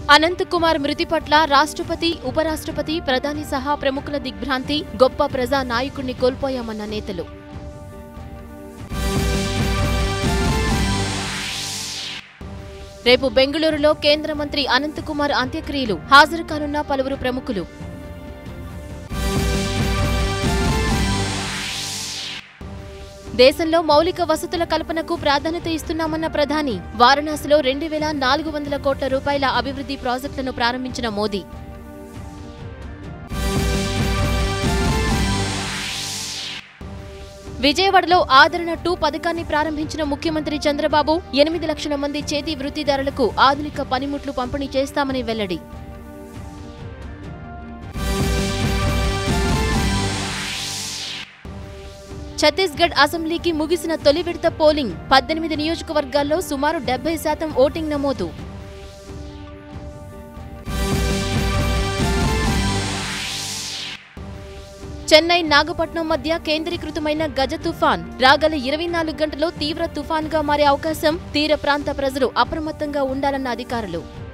అనంత్ కుమార్ మృతి పట్ల రాష్ట్రపతి ఉపరాష్ట్రపతి ప్రధాని సహా ప్రముఖుల దిగ్భ్రాంతి గొప్ప ప్రజా నాయకుణ్ణి కోల్పోయామన్న నేతలు రేపు బెంగళూరులో కేంద్ర మంత్రి అనంత్ కుమార్ అంత్యక్రియలు హాజరు కానున్న పలువురు ప్రముఖులు దేశంలో మౌలిక వసతుల కల్పనకు ప్రాధాన్యత ఇస్తున్నామన్న ప్రధాని వారణాసిలో రెండు వేల నాలుగు వందల కోట్ల రూపాయల అభివృద్ధి ప్రాజెక్టులను ప్రారంభించిన మోదీ విజయవాడలో ఆదరణ టూ పథకాన్ని ప్రారంభించిన ముఖ్యమంత్రి చంద్రబాబు ఎనిమిది లక్షల మంది చేతి వృత్తిదారులకు ఆధునిక పనిముట్లు పంపిణీ చేస్తామని వెల్లడి ఛత్తీస్గఢ్ అసెంబ్లీకి ముగిసిన తొలి విడత పోలింగ్ పద్దెనిమిది నియోజకవర్గాల్లో సుమారు డెబ్బై శాతం ఓటింగ్ నమోదు చెన్నై నాగపట్నం మధ్య కేంద్రీకృతమైన గజ తుఫాన్ రాగల ఇరవై నాలుగు గంటల్లో తీవ్ర తుఫాన్గా మారే అవకాశం తీర ప్రాంత ప్రజలు అప్రమత్తంగా ఉండాలన్న అధికారులు